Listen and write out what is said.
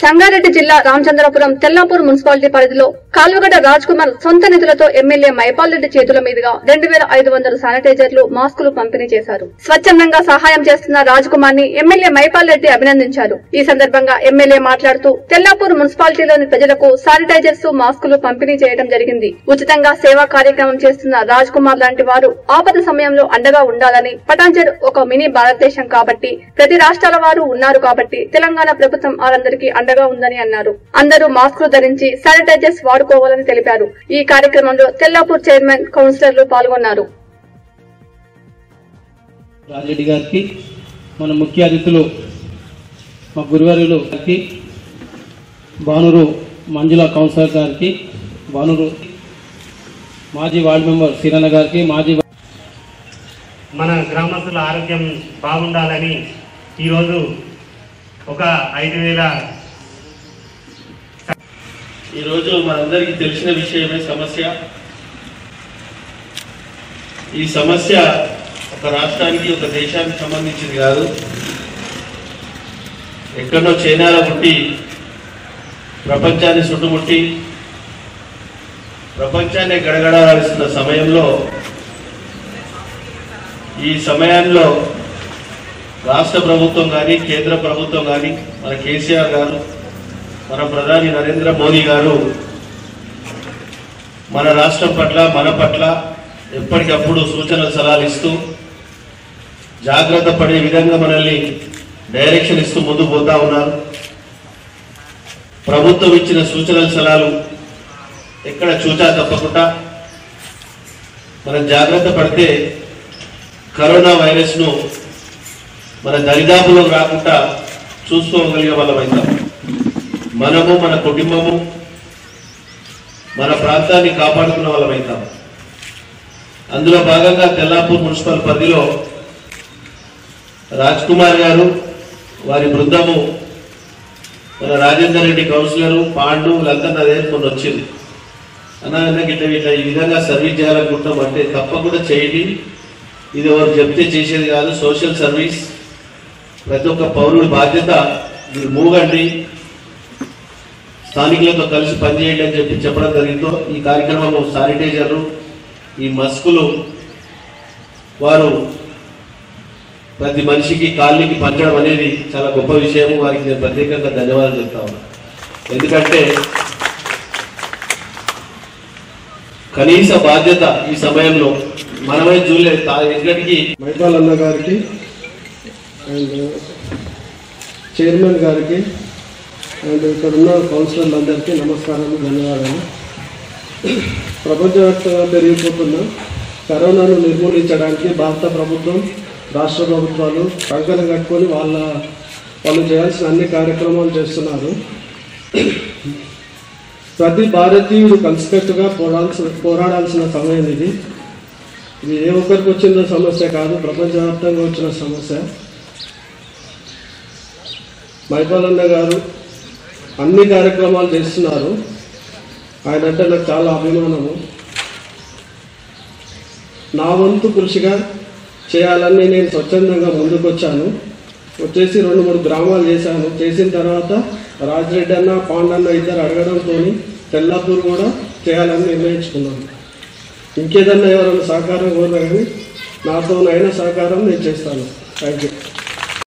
సంగారెడ్డి జిల్లా రామచంద్రపురం తెల్లాపూర్ మున్సిపాలిటీ పరిధిలో కాల్వగడ్డ రాజ్ కుమార్ సొంత నిధులతో ఎమ్మెల్యే మైపాల్ రెడ్డి చేతుల మీదుగా రెండు వేల ఐదు వందల శానిటైజర్లు మాస్కులు పంపిణీ చేశారు స్వచ్ఛందంగా సహాయం చేస్తున్న రాజ్ కుమార్ ని ఎమ్మెల్యే మైపాల్ రెడ్డి అభినందించారు ఈ సందర్భంగా ఎమ్మెల్యే మాట్లాడుతూ తెల్లాపూర్ మున్సిపాలిటీలోని ప్రజలకు శానిటైజర్స్ మాస్కులు పంపిణీ చేయడం జరిగింది ఉచితంగా సేవా కార్యక్రమం చేస్తున్న రాజ్ కుమార్ లాంటి వారు ఆపద సమయంలో అండగా ఉండాలని పటాంజర్ ఒక మినీ భారతదేశం కాబట్టి ప్రతి రాష్ట్రాల వారు ఉన్నారు కాబట్టి తెలంగాణ ప్రభుత్వం వారందరికీ అండగా ఉందని అన్నారు అందరూ మాస్కులు ధరించి శానిటైజర్స్ వాడుకోవాలని తెలిపారు ఈ కార్యక్రమంలో తెల్లాపూర్ చైర్మన్ కౌన్సిలర్లు పాల్గొన్నారు రాజరెడ్డి గారికి మన ముఖ్య అతిథులు మా గురువారులు గారికి భానురు మంజుల కౌన్సిలర్ గారికి భానురు మాజీ వార్డు మెంబర్ సిరన్న గారికి మాజీ మన గ్రామస్తుల ఆరోగ్యం బాగుండాలని ఈరోజు ఒక ఐదు వేల ఈరోజు మనందరికీ తెలిసిన విషయమే సమస్య ఈ సమస్య ఒక రాష్ట్రానికి ఒక దేశానికి సంబంధించింది కాదు ఎక్కడో చైనాలో పుట్టి ప్రపంచాన్ని చుట్టుముట్టి ప్రపంచాన్ని గడగడాల్సిన సమయంలో ఈ సమయంలో రాష్ట్ర ప్రభుత్వం కానీ కేంద్ర ప్రభుత్వం కానీ మన కేసీఆర్ గారు మన ప్రధాని నరేంద్ర మోదీ గారు మన రాష్ట్రం పట్ల మన పట్ల ఎప్పటికప్పుడు సూచనలు సలహాలు ఇస్తూ జాగ్రత్త పడే విధంగా మనల్ని డైరెక్షన్ ఇస్తూ ముందుకు పోతా ఉన్నారు ప్రభుత్వం ఇచ్చిన సూచనల సలహాలు ఎక్కడ చూచా తప్పకుండా మనం జాగ్రత్త పడితే కరోనా వైరస్ను మన దరిదాపులోకి రాకుండా చూసుకోగలిగే వాళ్ళం అవుతాం మనము మన కుటుంబము మన ప్రాంతాన్ని కాపాడుకున్న వాళ్ళం అవుతాం అందులో భాగంగా తెల్లాపూర్ మున్సిపల్ పరిధిలో రాజ్ కుమార్ గారు వారి బృందము మన రాజేందర్ రెడ్డి కౌన్సిలరు పాండు వీళ్ళంతా నా దగ్గర మొన్న వచ్చింది అన్న అన్నకి ఇట్లా ఇట్లా ఈ విధంగా సర్వీస్ చేయాలనుకుంటున్నాం అంటే తప్పకుండా చేయండి ఇది ఎవరు చెప్తే చేసేది కాదు సోషల్ సర్వీస్ ప్రతి ఒక్క పౌరుడి బాధ్యత మీరు మూగండి స్థానికులతో కలిసి పనిచేయండి అని చెప్పి చెప్పడం జరిగిందో ఈ కార్యక్రమం శానిటైజర్లు ఈ మస్కులు వారు ప్రతి మనిషికి కాలనీకి పంచడం అనేది చాలా గొప్ప విషయం వారికి నేను ప్రత్యేకంగా ధన్యవాదాలు చెప్తా ఉన్నాను ఎందుకంటే కనీస బాధ్యత ఈ సమయంలో మనమే చూడలేదు తా- ఎక్కడికి మైపాల్ అన్న గారికి అండ్ చైర్మన్ గారికి అండ్ ఇక్కడ ఉన్న కౌన్సిలర్లందరికీ నమస్కారాలు ధన్యవాదాలు ప్రపంచవ్యాప్తంగా పెరిగిపోతున్న కరోనాను నిర్మూలించడానికి భారత ప్రభుత్వం రాష్ట్ర ప్రభుత్వాలు కంకణం కట్టుకొని వాళ్ళ వాళ్ళు చేయాల్సిన అన్ని కార్యక్రమాలు చేస్తున్నారు ప్రతి భారతీయుడు కలిసికట్టుగా పోరాల్సిన పోరాడాల్సిన సమయం ఇది ఇది ఏ ఒక్కరికి వచ్చిన సమస్య కాదు ప్రపంచవ్యాప్తంగా వచ్చిన సమస్య మైపాలన్న గారు అన్ని కార్యక్రమాలు చేస్తున్నారు ఆయన అంటే నాకు చాలా అభిమానము నా వంతు కృషిగా చేయాలని నేను స్వచ్ఛందంగా ముందుకు వచ్చాను వచ్చేసి రెండు మూడు గ్రామాలు చేశాను చేసిన తర్వాత రాజిరెడ్డి అన్న పాండన్న ఇద్దరు అడగడంతో తెల్లాపూర్ కూడా చేయాలని నిర్ణయించుకున్నాను ఇంకేదన్నా ఎవరైనా సహకారం కోరినా కానీ నాతో అయిన సహకారం నేను చేస్తాను థ్యాంక్ యూ